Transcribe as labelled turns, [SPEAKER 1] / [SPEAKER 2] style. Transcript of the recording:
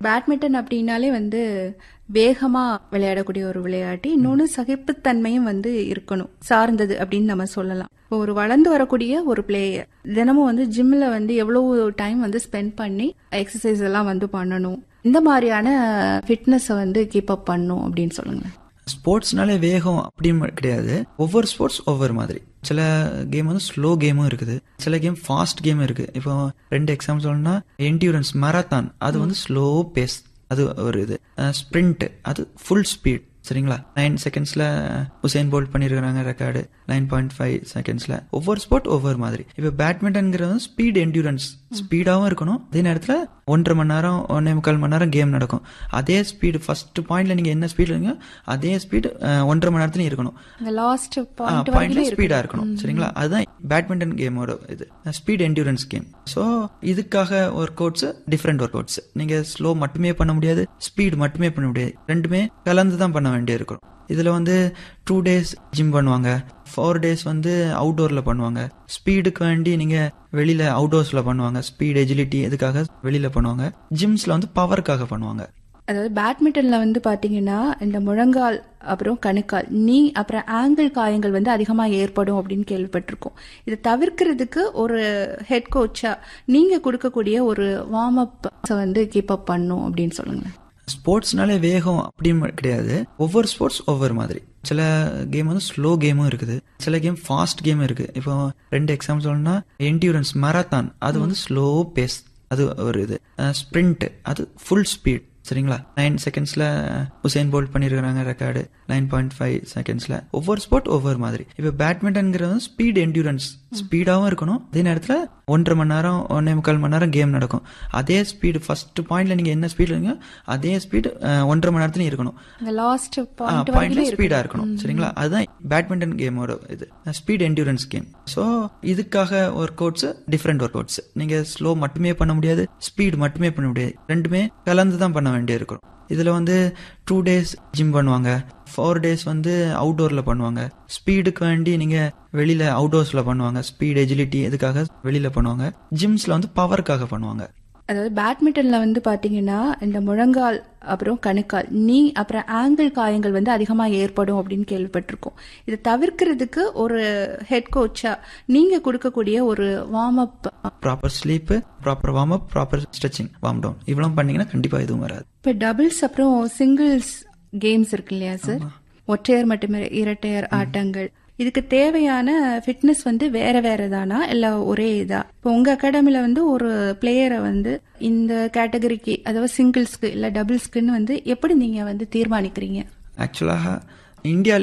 [SPEAKER 1] badminton அப்படின்னாலே வந்து வேகமா விளையாடக்கூடிய ஒரு விளையாட்டு இன்னொன்னு சகிப்புத்தன்மையும் வந்து இருக்கணும் சார்ந்தது அப்படின்னு நம்ம சொல்லலாம் இப்போ ஒரு வளர்ந்து வரக்கூடிய ஒரு பிளேயர் தினமும் வந்து ஜிம்ல வந்து எவ்வளவு டைம் வந்து ஸ்பெண்ட் பண்ணி எக்ஸசைஸ் எல்லாம் வந்து பண்ணணும் இந்த மாதிரியான ஃபிட்னஸை வந்து கீப் அப் பண்ணும் அப்படின்னு சொல்லுங்க
[SPEAKER 2] ஸ்போர்ட்ஸ்னாலே வேகம் அப்படின்னு கிடையாது ஒவ்வொரு ஸ்போர்ட்ஸ் ஒவ்வொரு மாதிரி சில கேம் வந்து ஸ்லோ கேமும் இருக்குது சில கேம் ஃபாஸ்ட் கேம் இருக்கு இப்போ ரெண்டு எக்ஸாம்பிள் சொல்லணும்னா என்டியூரன்ஸ் மராத்தான் அது வந்து ஸ்லோ பேஸ் அது ஒரு இது ஸ்ப்ரிண்ட் அது ஃபுல் ஸ்பீட் சரிங்களா நைன் செகண்ட்ஸ்ல உசைன் போல்ட் பண்ணிருக்காங்க ரெக்கார்டு நைன் பாயிண்ட் ஃபைவ் செகண்ட்ஸ்ல ஒவ்வொரு ஸ்போர்ட் ஒவ்வொரு மாதிரி இப்போ பேட்மிண்டன்ங்கிறது ஸ்பீட் என்டியூரன்ஸ் ஸ்பீடாவும் இருக்கணும் அதே நேரத்துல ஒன்றரை மணி நேரம் ஒன்னே முக்கால் மணி நேரம் கேம் நடக்கும் அதே ஸ்பீடு ஃபர்ஸ்ட் பாயிண்ட்ல நீங்க என்ன ஸ்பீட் இருக்கீங்க அதே ஸ்பீடு ஒன்றரை மணி நேரத்துலயும் இருக்கணும்
[SPEAKER 1] இந்த லாஸ்ட் பாயிண்ட்
[SPEAKER 2] பாயிண்ட்ல
[SPEAKER 1] வரைக்கும்
[SPEAKER 2] ஸ்பீடா இருக்கணும் சரிங்களா அதுதான் பேட்மிண்டன் கேமோட இது ஸ்பீட் என்டியூரன்ஸ் கேம் ஸோ இதுக்காக workouts different workouts நீங்க ஸ்லோ மட்டுமே பண்ண முடியாது ஸ்பீட் மட்டுமே பண்ண முடியாது ரெண்டுமே கலந்து தான் பண்ண வேண்டிய இருக்கும் இதுல வந்து டூ டேஸ் ஜிம் பண்ணுவாங்க ஃபோர் டேஸ் வந்து அவுட்டோர்ல பண்ணுவாங்க ஸ்பீடுக்கு வேண்டி நீங்க வெளியில அவுட்டோர்ஸ்ல பண்ணுவாங்க ஸ்பீட் எஜிலிட்டி இதுக்காக வெளியில பண்ணுவாங்க ஜிம்ஸ்ல வந்து பவருக்காக பண்ணுவாங்க
[SPEAKER 1] அதாவது பேட்மிண்டன்ல வந்து பாத்தீங்கன்னா இந்த முழங்கால் அப்புறம் கணுக்கால் நீ அப்புறம் ஆங்கிள் காயங்கள் வந்து அதிகமா ஏற்படும் அப்படின்னு கேள்விப்பட்டிருக்கோம் இதை தவிர்க்கிறதுக்கு ஒரு ஹெட் கோச்சா நீங்க கொடுக்கக்கூடிய ஒரு வார்ம் அப் வந்து கீப் அப் பண்ணும் அப்படின்னு சொல்லுங்க
[SPEAKER 2] ஸ்போர்ட்ஸ்னாலே வேகம் அப்படின்னு கிடையாது ஒவ்வொரு ஸ்போர்ட்ஸ் ஒவ்வொரு மாதிரி சில கேம் வந்து ஸ்லோ கேமும் இருக்குது சில கேம் ஃபாஸ்ட் கேம் இருக்கு இப்போ ரெண்டு எக்ஸாம்பிள் சொல்லணும்னா என்டியூரன்ஸ் மராத்தான் அது வந்து ஸ்லோ பேஸ் அது ஒரு இது ஸ்ப்ரிண்ட் அது ஃபுல் ஸ்பீட் சரிங்களா நைன் செகண்ட்ஸ்ல உசைன் போல்ட் பண்ணிருக்காங்க ரெக்கார்டு நைன் பாயிண்ட் ஃபைவ் செகண்ட்ஸ்ல ஒவ்வொரு ஸ்போர்ட் ஒவ்வொரு மாதிரி இப்போ பேட்மிண்டன்ங்கிறது ஸ்பீட் என்டியூரன்ஸ் ஸ்பீடாவும் இருக்கணும் அதே நேரத்துல ஒன்றரை மணி நேரம் ஒன்னே முக்கால் மணி நேரம் கேம் நடக்கும் அதே ஸ்பீடு ஃபர்ஸ்ட் பாயிண்ட்ல நீங்க என்ன ஸ்பீட் இருக்கீங்க அதே ஸ்பீடு ஒன்றரை மணி நேரத்துலயும் இருக்கணும்
[SPEAKER 1] இந்த லாஸ்ட் பாயிண்ட்
[SPEAKER 2] பாயிண்ட்ல
[SPEAKER 1] வரைக்கும்
[SPEAKER 2] ஸ்பீடா இருக்கணும் சரிங்களா அதுதான் பேட்மிண்டன் கேமோட இது ஸ்பீட் என்டியூரன்ஸ் கேம் ஸோ இதுக்காக workouts different workouts நீங்க ஸ்லோ மட்டுமே பண்ண முடியாது ஸ்பீட் மட்டுமே பண்ண முடியாது ரெண்டுமே கலந்து தான் பண்ண வேண்டிய இருக்கும் இதுல வந்து டூ டேஸ் ஜிம் பண்ணுவாங்க ஃபோர் டேஸ் வந்து அவுட்டோர்ல பண்ணுவாங்க ஸ்பீடுக்கு வேண்டி நீங்க வெளியில அவுட்டோர்ஸ்ல பண்ணுவாங்க ஸ்பீட் எஜிலிட்டி இதுக்காக வெளியில பண்ணுவாங்க ஜிம்ஸ்ல வந்து பவருக்காக பண்ணுவாங்க
[SPEAKER 1] அதாவது பேட்மிண்டன்ல வந்து பாத்தீங்கன்னா இந்த முழங்கால் அப்புறம் கணுக்கால் நீ அப்புறம் ஆங்கிள் காயங்கள் வந்து அதிகமா ஏற்படும் அப்படின்னு கேள்விப்பட்டிருக்கோம் இதை தவிர்க்கிறதுக்கு ஒரு ஹெட் கோச்சா நீங்க கொடுக்கக்கூடிய ஒரு warm up
[SPEAKER 2] proper sleep proper warm up proper stretching warm down இவ்வளவு பண்ணீங்கன்னா கண்டிப்பா எதுவும் வராது
[SPEAKER 1] இப்ப டபுள்ஸ் அப்புறம் சிங்கிள்ஸ் கேம்ஸ் இருக்கு இல்லையா சார் ஒற்றையர் மட்டுமே இரட்டையர் ஆட்டங்கள் இதுக்கு தேவையான ஃபிட்னஸ் வந்து வேற வேற தானா இல்ல ஒரே இதா இப்போ உங்க அகாடமில வந்து ஒரு பிளேயரை வந்து இந்த கேட்டகரிக்கு அதாவது சிங்கிள்ஸ்க்கு இல்ல டபுள்ஸ்க்குன்னு வந்து எப்படி நீங்க வந்து தீர்மானிக்கிறீங்க
[SPEAKER 2] ஆக்சுவலாக இந்தியா